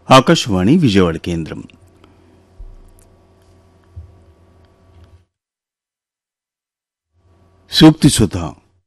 ఆకాశవాణి విజయవాడ కేంద్రం సూక్తి సుధ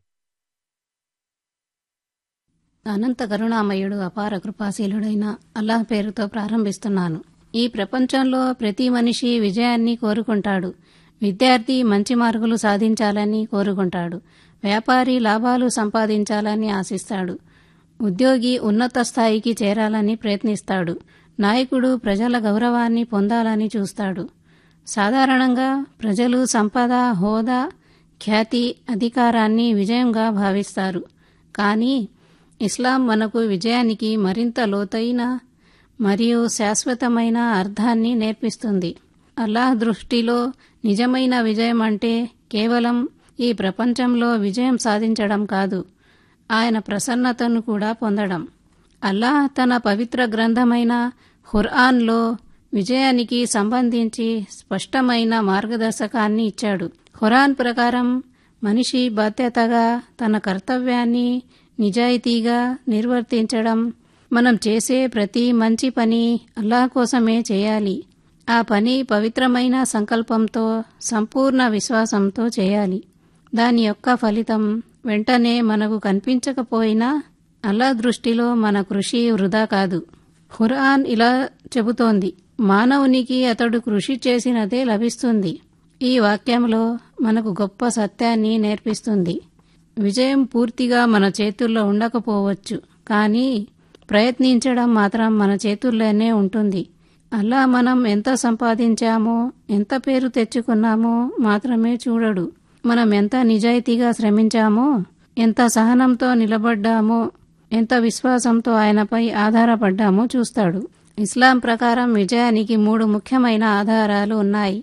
అనంత కరుణామయుడు అపార కృపాశీలుడైన అల్లాహ్ పేరుతో ప్రారంభిస్తున్నాను ఈ ప్రపంచంలో ప్రతి మనిషి విజయాన్ని కోరుకుంటాడు విద్యార్థి మంచి మార్కులు సాధించాలని కోరుకుంటాడు వ్యాపారి లాభాలు సంపాదించాలని ఆశిస్తాడు ఉద్యోగి ఉన్నత స్థాయికి చేరాలని ప్రయత్నిస్తాడు నాయకుడు ప్రజల గౌరవాన్ని పొందాలని చూస్తాడు సాధారణంగా ప్రజలు సంపద హోదా ఖ్యాతి అధికారాన్ని విజయంగా భావిస్తారు కానీ ఇస్లాం మనకు విజయానికి మరింత లోతైన మరియు శాశ్వతమైన అర్థాన్ని నేర్పిస్తుంది అల్లాహ్ దృష్టిలో నిజమైన విజయం అంటే కేవలం ఈ ప్రపంచంలో విజయం సాధించడం కాదు ఆయన ప్రసన్నతను కూడా పొందడం అల్లాహ్ తన పవిత్ర గ్రంథమైన హుర్ఆన్లో విజయానికి సంబంధించి స్పష్టమైన మార్గదర్శకాన్ని ఇచ్చాడు ఖురాన్ ప్రకారం మనిషి బాధ్యతగా తన కర్తవ్యాన్ని నిజాయితీగా నిర్వర్తించడం మనం చేసే ప్రతి మంచి పని అల్లాహ్ కోసమే చేయాలి ఆ పని పవిత్రమైన సంకల్పంతో సంపూర్ణ విశ్వాసంతో చేయాలి దాని యొక్క ఫలితం వెంటనే మనకు కనిపించకపోయినా అల్లా దృష్టిలో మన కృషి వృధా కాదు ఖురాన్ ఇలా చెబుతోంది మానవునికి అతడు కృషి చేసినదే లభిస్తుంది ఈ వాక్యంలో మనకు గొప్ప సత్యాన్ని నేర్పిస్తుంది విజయం పూర్తిగా మన చేతుల్లో ఉండకపోవచ్చు కానీ ప్రయత్నించడం మాత్రం మన చేతుల్లోనే ఉంటుంది అలా మనం ఎంత సంపాదించామో ఎంత పేరు తెచ్చుకున్నామో మాత్రమే చూడడు మనం ఎంత నిజాయితీగా శ్రమించామో ఎంత సహనంతో నిలబడ్డామో ఎంత విశ్వాసంతో ఆయనపై ఆధారపడ్డామో చూస్తాడు ఇస్లాం ప్రకారం విజయానికి మూడు ముఖ్యమైన ఆధారాలు ఉన్నాయి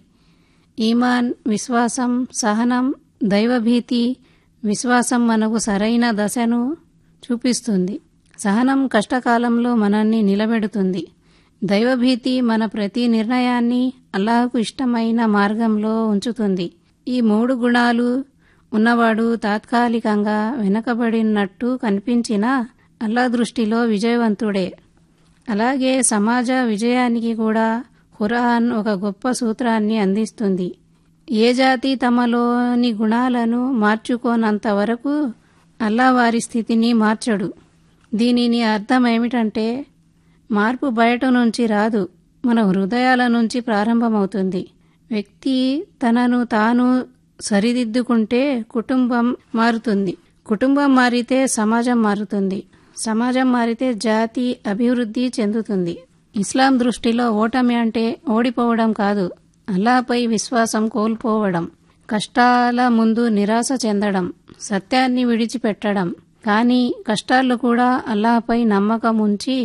ఈమాన్ విశ్వాసం సహనం దైవభీతి విశ్వాసం మనకు సరైన దశను చూపిస్తుంది సహనం కష్టకాలంలో మనల్ని నిలబెడుతుంది దైవభీతి మన ప్రతి నిర్ణయాన్ని అల్లాహకు ఇష్టమైన మార్గంలో ఉంచుతుంది ఈ మూడు గుణాలు ఉన్నవాడు తాత్కాలికంగా వెనకబడినట్టు కనిపించినా అల్లా దృష్టిలో విజయవంతుడే అలాగే సమాజ విజయానికి కూడా ఖురాన్ ఒక గొప్ప సూత్రాన్ని అందిస్తుంది ఏ జాతి తమలోని గుణాలను మార్చుకోనంత వరకు అల్లా వారి స్థితిని మార్చడు దీనిని అర్థం ఏమిటంటే మార్పు బయట నుంచి రాదు మన హృదయాల నుంచి ప్రారంభమవుతుంది వ్యక్తి తనను తాను సరిదిద్దుకుంటే కుటుంబం మారుతుంది కుటుంబం మారితే సమాజం మారుతుంది సమాజం మారితే జాతి అభివృద్ధి చెందుతుంది ఇస్లాం దృష్టిలో ఓటమి అంటే ఓడిపోవడం కాదు అల్లాపై విశ్వాసం కోల్పోవడం కష్టాల ముందు నిరాశ చెందడం సత్యాన్ని విడిచిపెట్టడం కానీ కష్టాల్లో కూడా అల్లాహపై నమ్మకం ఉంచి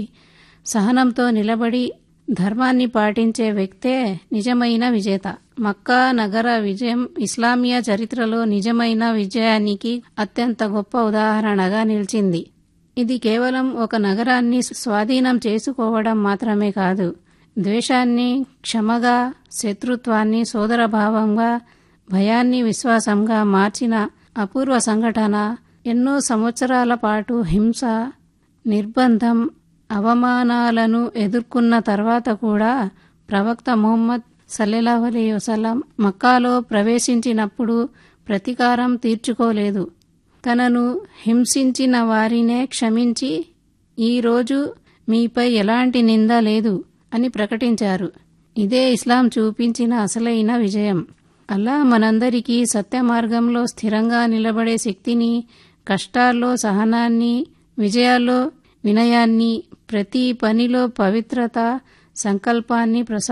సహనంతో నిలబడి ధర్మాన్ని పాటించే వ్యక్తే నిజమైన విజేత మక్కా నగర విజయం ఇస్లామియా చరిత్రలో నిజమైన విజయానికి అత్యంత గొప్ప ఉదాహరణగా నిలిచింది ఇది కేవలం ఒక నగరాన్ని స్వాధీనం చేసుకోవడం మాత్రమే కాదు ద్వేషాన్ని క్షమగా శత్రుత్వాన్ని సోదరభావంగా భయాన్ని విశ్వాసంగా మార్చిన అపూర్వ సంఘటన ఎన్నో సంవత్సరాల పాటు హింస నిర్బంధం అవమానాలను ఎదుర్కొన్న తర్వాత కూడా ప్రవక్త ముహమ్మద్ సల్లెలాహు అలీ వసలం మక్కాలో ప్రవేశించినప్పుడు ప్రతీకారం తీర్చుకోలేదు తనను హింసించిన వారినే క్షమించి ఈరోజు మీపై ఎలాంటి నింద లేదు అని ప్రకటించారు ఇదే ఇస్లాం చూపించిన అసలైన విజయం అలా మనందరికీ సత్య మార్గంలో స్థిరంగా నిలబడే శక్తిని కష్టాల్లో సహనాన్ని విజయాల్లో వినయాన్ని ప్రతి పనిలో పవిత్రత సంకల్పాన్ని ప్రసా